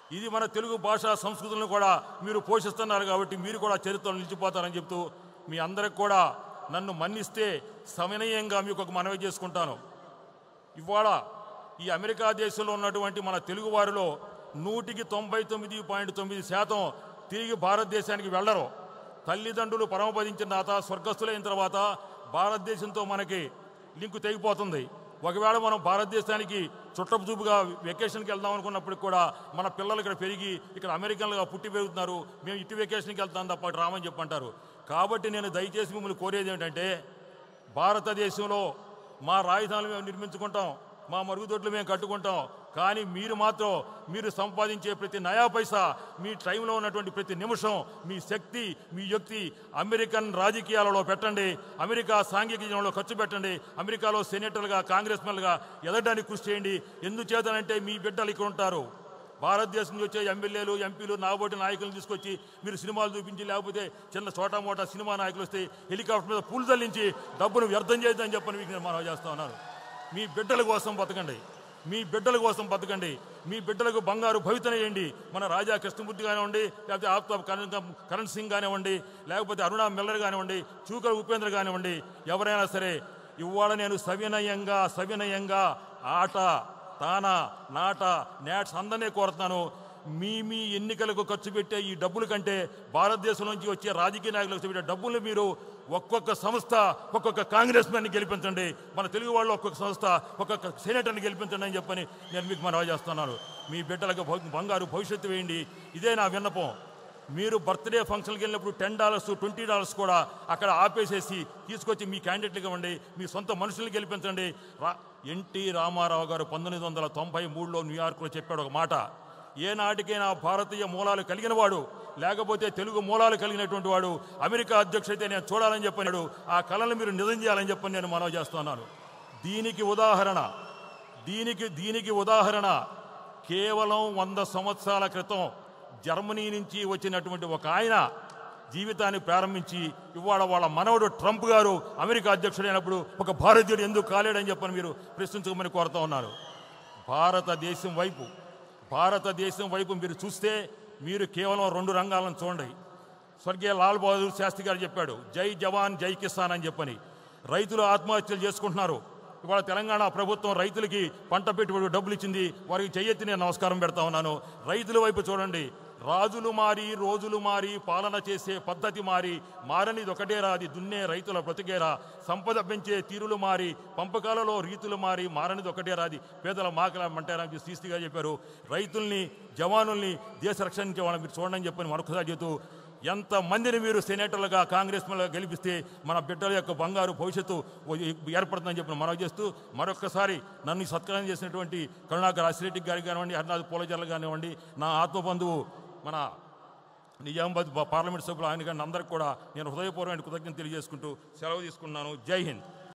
ఇది మన తెలుగు భాషా సంస్కృతులను కూడా మీరు పోషిస్తున్నారు కాబట్టి మీరు కూడా చరిత్రలో నిలిచిపోతారని చెప్తూ మీ అందరికి కూడా నన్ను మన్నిస్తే సమనీయంగా మీకు ఒక మనవి చేసుకుంటాను ఇవాళ ఈ అమెరికా దేశంలో ఉన్నటువంటి మన తెలుగు వారిలో నూటికి తొంభై తొమ్మిది పాయింట్ తొమ్మిది శాతం తిరిగి భారతదేశానికి వెళ్ళరు తల్లిదండ్రులు పరమపదించిన తర్వాత స్వర్గస్థులైన తర్వాత భారతదేశంతో మనకి లింకు తెగిపోతుంది ఒకవేళ మనం భారతదేశానికి చుట్టపు చూపుగా వెకేషన్కి వెళ్దాం అనుకున్నప్పటికి కూడా మన పిల్లలు ఇక్కడ పెరిగి ఇక్కడ అమెరికన్లుగా పుట్టి పెరుగుతున్నారు మేము ఇటు వెకేషన్కి వెళ్తాం తప్ప అటు రామని చెప్పంటారు కాబట్టి నేను దయచేసి మిమ్మల్ని కోరేది ఏంటంటే భారతదేశంలో మా రాజధానులు మేము నిర్మించుకుంటాం మా మరుగుదొడ్లు మేము కట్టుకుంటాం కానీ మీరు మాత్రం మీరు సంపాదించే ప్రతి నయా పైసా మీ టైంలో ఉన్నటువంటి ప్రతి నిమిషం మీ శక్తి మీ యుక్తి అమెరికన్ రాజకీయాలలో పెట్టండి అమెరికా సాంఘికీయంలో ఖర్చు పెట్టండి అమెరికాలో సెనేటర్లుగా కాంగ్రెస్ మెన్లుగా ఎదగడానికి కృషి చేయండి ఎందుచేతనంటే మీ బిడ్డలు ఇక్కడ ఉంటారు భారతదేశం నుంచి వచ్చే ఎమ్మెల్యేలు ఎంపీలు నాబోటి నాయకులను తీసుకొచ్చి మీరు సినిమాలు చూపించి లేకపోతే చిన్న చోటా మోటా సినిమా నాయకులు వస్తే హెలికాప్టర్ మీద పూలు తల్లించి డబ్బును వ్యర్థం చేయొద్దని చెప్పని మీకు నేను మనవి చేస్తా ఉన్నాను మీ బిడ్డల కోసం బతకండి మీ బిడ్డల కోసం బతకండి మీ బిడ్డలకు బంగారు భవితనేయండి మన రాజా కృష్ణమూర్తి కానివ్వండి లేకపోతే ఆప్తాబ్ కరణ్ కరణ్ సింగ్ కానివ్వండి లేకపోతే అరుణా మిల్లర్ కానివ్వండి చూకర్ ఉపేంద్ర కానివ్వండి ఎవరైనా సరే ఇవాళ నేను సవినయంగా సవినయంగా ఆట తాన నాట నేట్స్ అందరినీ కోరుతున్నాను మీ మీ ఎన్నికలకు ఖర్చు పెట్టే ఈ డబ్బుల కంటే భారతదేశం నుంచి వచ్చే రాజకీయ నాయకులకు ఖర్చు పెట్టే డబ్బులు మీరు ఒక్కొక్క సంస్థ ఒక్కొక్క కాంగ్రెస్ మ్యాన్ని గెలిపించండి మన తెలుగు వాళ్ళు ఒక్కొక్క సంస్థ ఒక్కొక్క సెనేటర్ని గెలిపించండి అని చెప్పని నేను మీకు మనవి చేస్తున్నాను మీ బిడ్డలకు భవ- బంగారు భవిష్యత్తు వేయండి ఇదే నా విన్నపం మీరు బర్త్డే ఫంక్షన్కి వెళ్ళినప్పుడు టెన్ డాలర్స్ ట్వంటీ డాలర్స్ కూడా అక్కడ ఆపేసేసి తీసుకొచ్చి మీ క్యాండిడేట్లుగా ఇవ్వండి మీ సొంత మనుషుల్ని గెలిపించండి రా ఎన్టీ రామారావు గారు పంతొమ్మిది వందల తొంభై మూడులో న్యూయార్క్లో చెప్పాడు ఒక మాట ఏ నాటికైనా భారతీయ మూలాలు కలిగిన వాడు లేకపోతే తెలుగు మూలాలు కలిగినటువంటి వాడు అమెరికా అధ్యక్షుడైతే నేను చూడాలని చెప్పినాడు ఆ కళను మీరు నిజం చేయాలని చెప్పని నేను మనవి చేస్తున్నాను దీనికి ఉదాహరణ దీనికి దీనికి ఉదాహరణ కేవలం వంద సంవత్సరాల క్రితం జర్మనీ నుంచి వచ్చినటువంటి ఒక ఆయన జీవితాన్ని ప్రారంభించి ఇవాళ వాళ్ళ మనవడు ట్రంప్ గారు అమెరికా అధ్యక్షుడైనప్పుడు ఒక భారతీయుడు ఎందుకు కాలేడని చెప్పని మీరు ప్రశ్నించమని కోరుతా ఉన్నారు భారతదేశం వైపు భారతదేశం వైపు మీరు చూస్తే మీరు కేవలం రెండు రంగాలను చూడండి స్వర్గీయ లాల్ బహదూర్ శాస్త్రి గారు చెప్పాడు జై జవాన్ జై కిసాన్ అని చెప్పని రైతులు ఆత్మహత్యలు చేసుకుంటున్నారు ఇవాళ తెలంగాణ ప్రభుత్వం రైతులకి పంట పెట్టుబడి డబ్బులు ఇచ్చింది వారికి చెయ్యెత్తి నేను నమస్కారం పెడతా ఉన్నాను రైతుల వైపు చూడండి రాజులు మారి రోజులు మారి పాలన చేసే పద్ధతి మారి మారనిది ఒకటేరా అది దున్నే రైతుల బ్రతికేరా సంపద పెంచే తీరులు మారి పంపకాలలో రీతులు మారి మారనిది ఒకటేరా అది పేదల మాకల మంటారని శ్రీశ్రీగా చెప్పారు రైతుల్ని జవానుల్ని దేశ రక్షణకి వాళ్ళని మీరు చూడండి అని చెప్పని మరొకసారి చెబుతూ ఎంత మందిని మీరు సెనేటర్లుగా కాంగ్రెస్ మీద గెలిపిస్తే మన బిడ్డల యొక్క బంగారు భవిష్యత్తు ఏర్పడుతుందని చెప్పి మనవి చేస్తూ మరొక్కసారి నన్ను ఈ సత్కారం చేసినటువంటి కరుణాకర్ అసిరెడ్డి గారికి కానివ్వండి హరినాథ్ పూలజర్ల కానివ్వండి నా ఆత్మబంధువు మన నిజామాబాద్ పార్లమెంట్ సభ్యులు ఆయన కానీ అందరికి కూడా నేను హృదయపూర్వమైన కృతజ్ఞత తెలియజేసుకుంటూ సెలవు తీసుకున్నాను జై హింద్